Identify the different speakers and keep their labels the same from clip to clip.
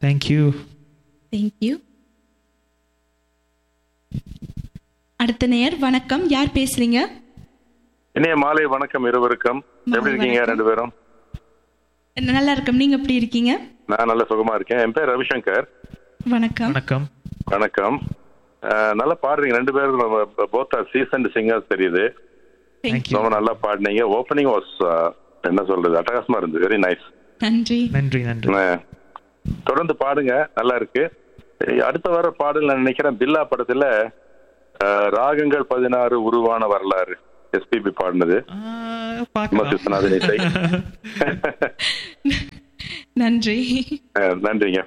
Speaker 1: Thank you
Speaker 2: thank you அடுத்த நேயர் வணக்கம் யார் பேசுறீங்க
Speaker 3: இனிய மாலை வணக்கம் இருவருக்கும் எப்படி இருக்கீங்க
Speaker 2: வணக்கம்.
Speaker 3: ரெண்டு பேரும்
Speaker 2: நல்லா இருக்கும் நீங்க எப்படி இருக்கீங்க
Speaker 3: நான் நல்ல சுகமா இருக்கேன் என் பேர் ரவிசங்கர்
Speaker 2: வணக்கம்
Speaker 1: வணக்கம்
Speaker 3: வணக்கம் அஹ், நல்லா பாடுறீங்க ரெண்டு பேரும் போத் ஆர் சீசன் சிங்கர்ஸ் தெரியுது
Speaker 1: தேங்க்யூ
Speaker 3: ரொம்ப நல்லா பாடினீங்க ஓப்பனிங் வாஸ் என்ன சொல்றது அட்டகாசமா இருந்தது வெரி நைஸ்
Speaker 2: நன்றி
Speaker 1: நன்றி நன்றி
Speaker 3: தொடர்ந்து பாடுங்க நல்லா இருக்கு அஹ், அடுத்த வர பாடல் நான் நினைக்கிறேன் பில்லா படத்துல அஹ், ராகங்கள் பதினாறு உருவான வரலாறு எஸ்பிபி பாடினது
Speaker 1: ஆ,
Speaker 3: எம்
Speaker 1: பார்க்கலாம்
Speaker 3: விஸ்வநாதன் இசை
Speaker 2: நன்றி
Speaker 3: அஹ், நன்றிங்க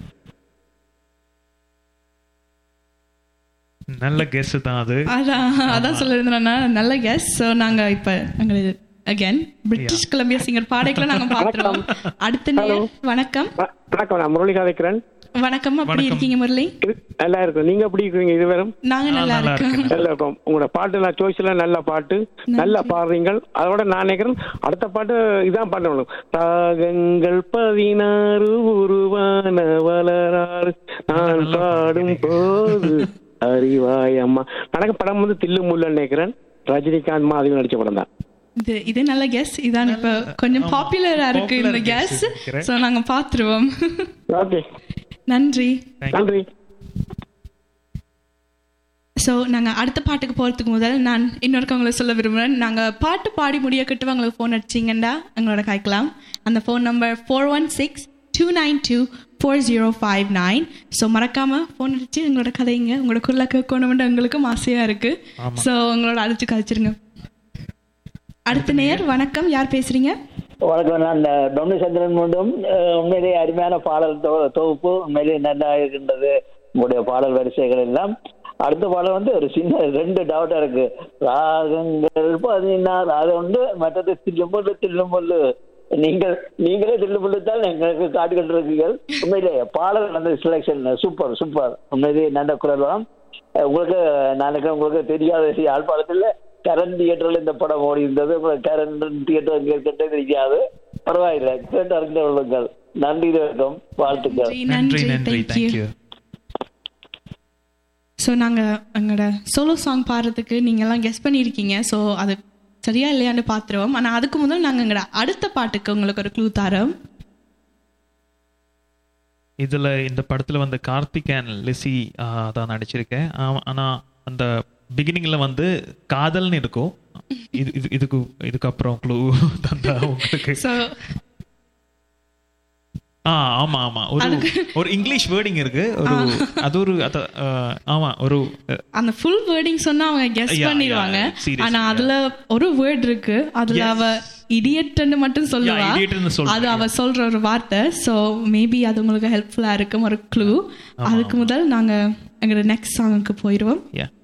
Speaker 1: நல்ல கெஸ் தான் அது
Speaker 2: அதான் அதான் சொல்லியிருந்தேன்னா நல்ல கெஸ் ஸோ நாங்க இப்ப நாங்க அகைன் பிரிட்டிஷ் கொலம்பியா சிங்கர் பாடைக்குள்ள நாங்க பாத்துருவோம் அடுத்த நேயர் வணக்கம்
Speaker 4: வ- வணக்கம் நான் முரளி கதைக்கிறேன்
Speaker 2: வணக்கம் அப்படி
Speaker 1: வணக்கம்.
Speaker 2: இருக்கீங்க முரளி
Speaker 4: இது நல்லா இருக்கும் நீங்க எப்படி இருக்கீங்க இது வெறும்
Speaker 2: நாங்க
Speaker 1: ஆ,
Speaker 2: நல்லா
Speaker 1: நல்லா
Speaker 2: இருக்கோம்
Speaker 4: நல்லா இருக்கும் உங்களோட பாட்டு நான் சாய்ஸ்ல நல்ல பாட்டு நல்லா பாடுறீங்க அதோட நான் நினைக்கிறேன் அடுத்த பாட்டு இதான் பண்ணணும் ராகங்கள் பதினாறு உருவான வளராறு நான்
Speaker 1: நல்லா
Speaker 4: பாடும் போது அறிவாய் அம்மா நடக்க படம் வந்து தில்லு முல்லுன்னு நினைக்கிறேன் ரஜினிகாந்த் மாதிரி நடிச்ச படம் தான்
Speaker 2: இது இது நல்ல கெஸ் இதான் இப்ப கொஞ்சம் பாப்புலரா இருக்கு இந்த
Speaker 1: Popular guess
Speaker 2: கெஸ்
Speaker 1: இருக்கிறேன்.
Speaker 2: ஸோ நாங்க பாத்துருவோம்
Speaker 4: ஓகே
Speaker 2: நன்றி
Speaker 4: நன்றி
Speaker 2: ஸோ நாங்கள் அடுத்த பாட்டுக்கு போகிறதுக்கு முதல் நான் இன்னொருக்கவங்களை சொல்ல விரும்புகிறேன் நாங்கள் பாட்டு பாடி முடிய கிட்ட உங்களுக்கு ஃபோன் அடிச்சிங்கண்டா எங்களோட காய்க்கலாம் அந்த phone number four one six two nine two four zero five nine so மறக்காமல் ஃபோன் அடிச்சு எங்களோட கதைங்க உங்களோட குரலை கேட்கணும்னு எங்களுக்கும் ஆசையாக இருக்குது ஸோ உங்களோட அடிச்சு கதைச்சிருங்க அடுத்த நேயர் வணக்கம் யார் பேசுறீங்க
Speaker 5: வணக்கம் நான் இந்த டொம்மி சந்திரன் மீண்டும் அஹ், உண்மையிலேயே அருமையான பாடல் தொ- தொகுப்பு உண்மையிலேயே நல்லா இருக்கின்றது உங்களுடைய பாடல் வரிசைகள் எல்லாம் அடுத்த பாடல் வந்து ஒரு சின்ன ரெண்டு டவுட்டா இருக்கு ராகங்கள் பதினாறு அது ஒன்று மற்றது தில்லுமுள்ளு தில்லுமுள்ளு நீங்கள் நீங்களே தில்லுமுள்ளு தான் எங்களுக்கு காட்டுக்கிட்டு இருக்கீர்கள் உண்மையிலேயே பாடல் அந்த செலெக்ஷன் சூப்பர் சூப்பர் உண்மையிலேயே நல்ல குரல் தான் அஹ், உங்களுக்கு நான் நினைக்கிறேன் உங்களுக்கு தெரியாத யாழ்ப்பாணத்தில் கரண்ட் தியேட்டர்ல இந்த படம் ஓடி இருந்தது உங்களுக்கு கரண்ட் தியேட்டர் எங்க இருக்கட்டே தெரியாது பரவாயில்லை கேட்டு அறிந்து கொள்ளுங்கள் நன்றி வணக்கம் வாழ்த்துக்கள்
Speaker 1: நன்றி நன்றி
Speaker 2: தேங்க்யூ
Speaker 1: தேங்க்யூ
Speaker 2: ஸோ நாங்கள் எங்களோட சோலோ சாங் பாடுறதுக்கு நீங்கள்லாம் கெஸ் பண்ணியிருக்கீங்க ஸோ அது சரியா இல்லையான்னு பார்த்துருவோம் ஆனால் அதுக்கு முதல் நாங்கள் எங்களோட அடுத்த பாட்டுக்கு உங்களுக்கு ஒரு க்ளூ தரோம்
Speaker 1: இதுல இந்த படத்துல வந்து கார்த்திக் அண்ட் லிசி ஆ, தான் நடிச்சிருக்கேன் ஆ- ஆனா அந்த பிகினிங்ல வந்து காதல்னு இருக்கும் இது இது இதுக்கு இதுக்கப்புறம் க்ளூ தந்தா உங்களுக்கு
Speaker 2: ஸோ
Speaker 1: ஆ ஆமா ஆமா ஒரு ஒரு இங்கிலீஷ் வேர்டிங் இருக்கு ஒரு அது ஒரு அத ஆ, ஆமா ஒரு அ,
Speaker 2: அந்த ஃபுல் வேர்டிங் சொன்னா அவங்க கெஸ்
Speaker 1: Yeah,
Speaker 2: பண்ணிடுவாங்க
Speaker 1: yeah, seriously,
Speaker 2: ஆனா
Speaker 1: yeah.
Speaker 2: அதுல ஒரு வேர்ட் இருக்கு அதுல
Speaker 1: Yes.
Speaker 2: அவ இடியட்னு மட்டும் சொல்லுவா
Speaker 1: Yeah, idiot ன்னு சொல்றா,
Speaker 2: அது அவ சொல்ற ஒரு வார்த்தை ஸோ மேபி அது உங்களுக்கு ஹெல்ப்ஃபுல்லா இருக்கும் ஒரு க்ளூ அதுக்கு முதல் நாங்க எங்களோட நெக்ஸ்ட் சாங்குக்கு போயிடுவோம்
Speaker 1: yeah